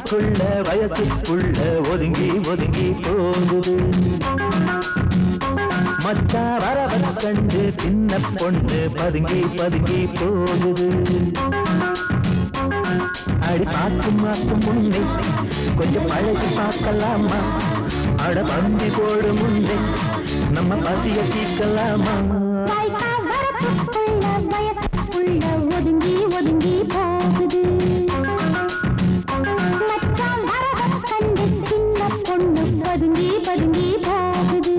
வரப்புக்குள்ள வயசுக்குள்ள ஒதுங்கி ஒதுங்கி போகுது மச்சா வரவன் கண்டு சின்ன பொண்ணு பதுங்கி பதுங்கி போகுது அடி பார்க்கும் மாக்கும் முன்னே கொஞ்சம் பழகி பார்க்கலாமா அட பந்தி போடு முன்னே நம்ம பசிய தீர்க்கலாமா வாய்க்கா வரப்புக்குள்ள வயசுக்குள்ள ஒதுங்கி ஒதுங்கி போகுது மச்சான் வரவன் கண்டு சின்ன பொண்ணு பதுங்கி பதுங்கி போகுது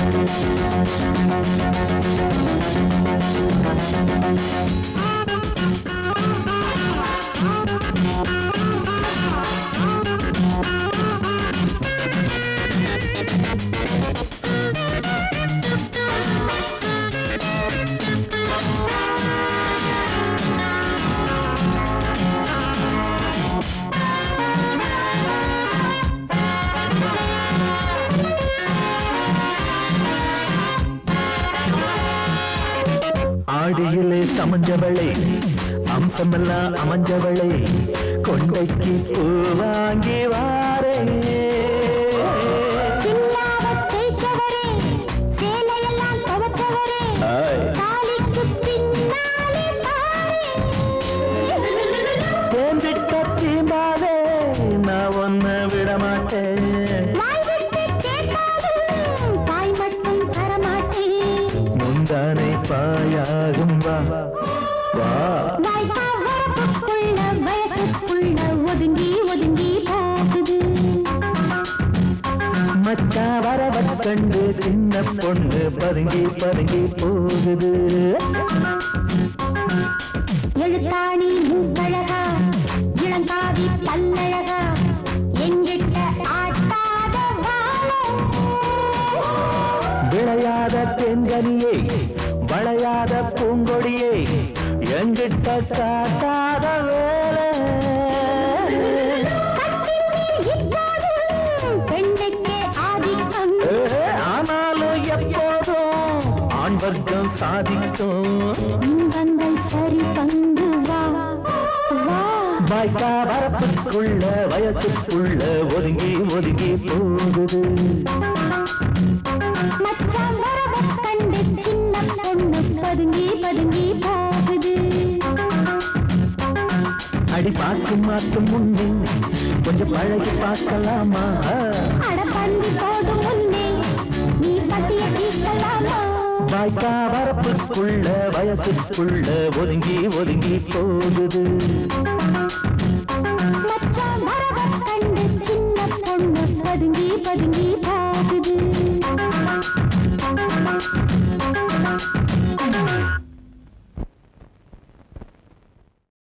ஆடியிலே சமஞ்சவளை அம்சமெல்லாம் அமைஞ்சவளை கொண்டைக்கு பூ வாங்கி வாரே சில்லாவத் தேய்ச்சவரே சேலையெல்லாம் துவைச்சவரே ஆய். தாலிக்கு பின்னாலே பாரே தேஞ்சிட்ட தீம்பாதே நான் ஒன்ன விட மாட்டேன் வாய் விட்டு கேட்டாலும் தாய் மட்டும் தரமாட்டேன் முந்தானை பாயாகும் வா வா வாய்க்கா வரப்புக்குள்ள வயசுக்குள்ள ஒதுங்கி ஒதுங்கி போகுது மச்சா வரவத் கண்டு சின்ன பொண்ணு பதுங்கி பதுங்கி போகுது எழுத்தாணி மூக்கழகா இளங்காவி பல்லழகா எங்கிட்ட ஆட்டாத வாழை விளையாத தென்கனியே வளையாத பூங்கொடியே எங்கிட்ட காட்டாத வேலை பெண்ணுக்கே ஆதிக்கம் ஏ, ஆனாலும் எப்போதும் ஆண் வர்க்கம் சாதிக்கும் இன்பங்கள் சரி பங்கு வா வா வாய்க்கா வரப்புக்குள்ள வயசுக்குள்ள ஒதுங்கி ஒதுங்கி போகுது மச்சான் வரவக் கண்டு சின்ன பொண்ணு பதுங்கி பதுங்கி போகுது அடி பார்க்கும் மாக்கும் முன்னே கொஞ்சம் பழகி பார்க்கலாமா அட பந்தி போடும் முன்னே நீ பசிய தீர்க்கலாமா வாய்க்கா வரப்புக்குள்ள வயசுக்குள்ள ஒதுங்கி ஒதுங்கி போகுது